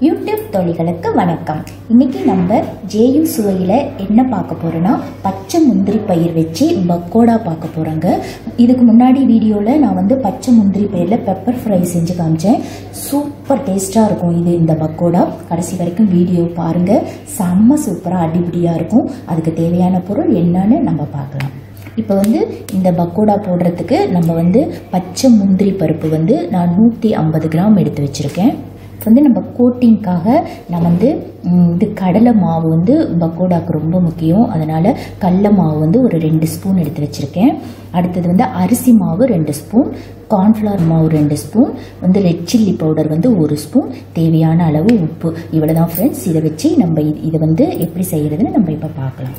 YouTube தோழிகளுக்கு வணக்கம் இன்னைக்கு நம்ம ஜேயு சுவையில் என்ன பார்க்க போறோம்னா பச்சை முந்திரி பயிர் வச்சு பக்கோடா பார்க்க போறோங்க இதுக்கு முன்னாடி வீடியோவில் நான் வந்து பச்சை முந்திரி பயிரில் பெப்பர் ஃப்ரை செஞ்சு காமிச்சேன் சூப்பர் டேஸ்ட்டாக இருக்கும் இது இந்த பக்கோடா கடைசி வரைக்கும் வீடியோ பாருங்க செம்ம சூப்பராக அடிபடியாக இருக்கும் அதுக்கு தேவையான பொருள் என்னன்னு நம்ம பார்க்கலாம் இப்போ வந்து இந்த பக்கோடா போடுறதுக்கு நம்ம வந்து பச்சை முந்திரி பருப்பு வந்து நான் நூற்றி ஐம்பது கிராம் எடுத்து வச்சுருக்கேன் இப்போ வந்து நம்ம கோட்டிங்க்காக நான் வந்து ம், இது கடலை மாவு வந்து பக்கோடாக்கு ரொம்ப முக்கியம் அதனால் கடல மாவு வந்து ஒரு ரெண்டு ஸ்பூன் எடுத்து வச்சுருக்கேன் அடுத்தது வந்து அரிசி மாவு ரெண்டு ஸ்பூன் கார்ன்ஃப்ளவர் மாவு ரெண்டு ஸ்பூன் வந்து ரெட் சில்லி பவுடர் வந்து ஒரு ஸ்பூன் தேவையான அளவு உப்பு இவ்வளோ தான் ஃப்ரெண்ட்ஸ் இதை வச்சு நம்ம இ- இதை வந்து எப்படி செய்கிறதுன்னு நம்ம இப்போ பார்க்கலாம்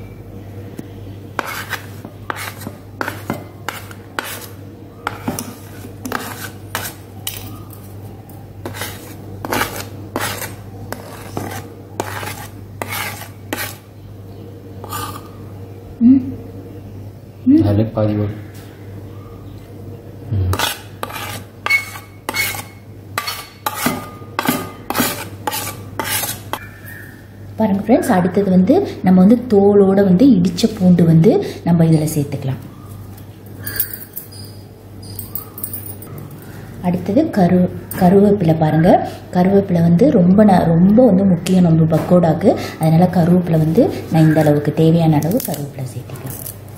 அதில் பாதி வரும் பாருங்க ஃப்ரெண்ட்ஸ் அடுத்தது வந்து நம்ம வந்து தோலோட வந்து இடிச்ச பூண்டு வந்து நம்ம இதில் சேர்த்துக்கலாம் அடுத்தது கரு கருவேப்பிலை பாருங்க கருவேப்பிலை வந்து ரொம்ப ந ரொம்ப வந்து முக்கியம் நம்ம பக்கோடாக்கு அதனால கருவேப்பிலை வந்து நான் இந்த அளவுக்கு தேவையான அளவு கருவேப்பிலை சேர்த்துக்கலாம்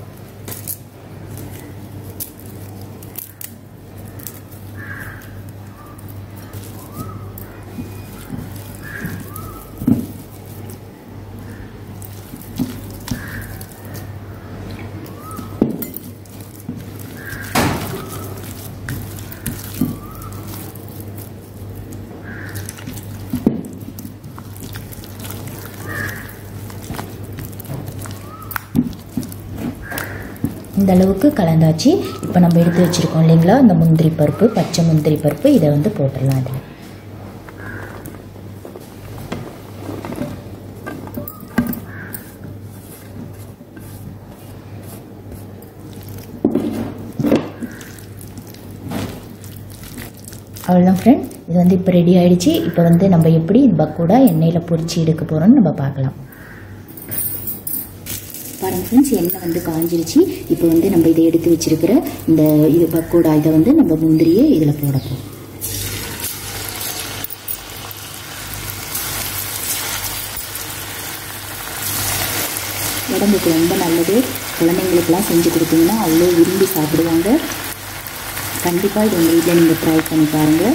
இந்த அளவுக்கு கலந்தாச்சு இப்போ நம்ம எடுத்து வச்சிருக்கோம் இல்லைங்களா இந்த முந்திரி பருப்பு பச்சை முந்திரி பருப்பு இதை வந்து போட்டுடலாம் இதில் அவ்வளோதான் ஃப்ரெண்ட் இது வந்து இப்போ ரெடி ஆயிடுச்சு இப்போ வந்து நம்ம எப்படி இந்த பக்கோடா எண்ணெயில் பொரிச்சு எடுக்க போகிறோம்னு நம்ம பார்க்கலாம் பாருங்க ஃப்ரெண்ட்ஸ் எண்ணெய் வந்து காஞ்சிருச்சு இப்போ வந்து நம்ம இதை எடுத்து வச்சிருக்கிற இந்த இது பக்கோடா இதை வந்து நம்ம முந்திரியே இதில் போட போகிறோம் உடம்புக்கு ரொம்ப நல்லது குழந்தைங்களுக்கெல்லாம் செஞ்சு கொடுத்தீங்கன்னா அவ்வளோ விரும்பி சாப்பிடுவாங்க கண்டிப்பாக இது உங்கள் வீட்டில் நீங்கள் ட்ரை பண்ணி பாருங்கள்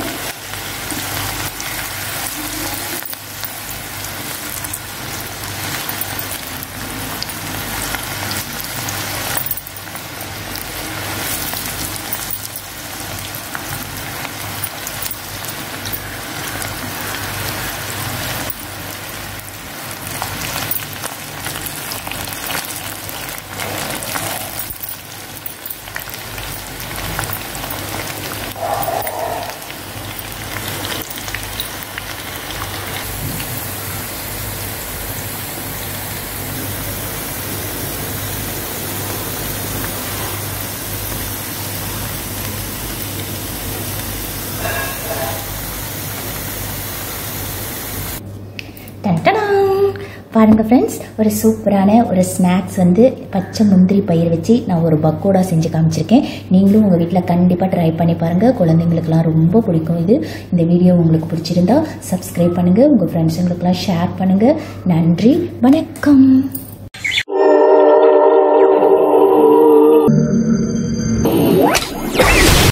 டன்டடாங் பாருங்க ஃப்ரெண்ட்ஸ் ஒரு சூப்பரான ஒரு ஸ்நாக்ஸ் வந்து பச்சை முந்திரி பயிர் வச்சு நான் ஒரு பக்கோடா செஞ்சு காமிச்சிருக்கேன் நீங்களும் உங்கள் வீட்டில் கண்டிப்பாக ட்ரை பண்ணி பாருங்கள் குழந்தைங்களுக்குலாம் ரொம்ப பிடிக்கும் இது இந்த வீடியோ உங்களுக்கு பிடிச்சிருந்தா சப்ஸ்கிரைப் பண்ணுங்கள் உங்கள் ஃப்ரெண்ட்ஸுங்களுக்கெல்லாம் ஷேர் பண்ணுங்கள் நன்றி வணக்கம்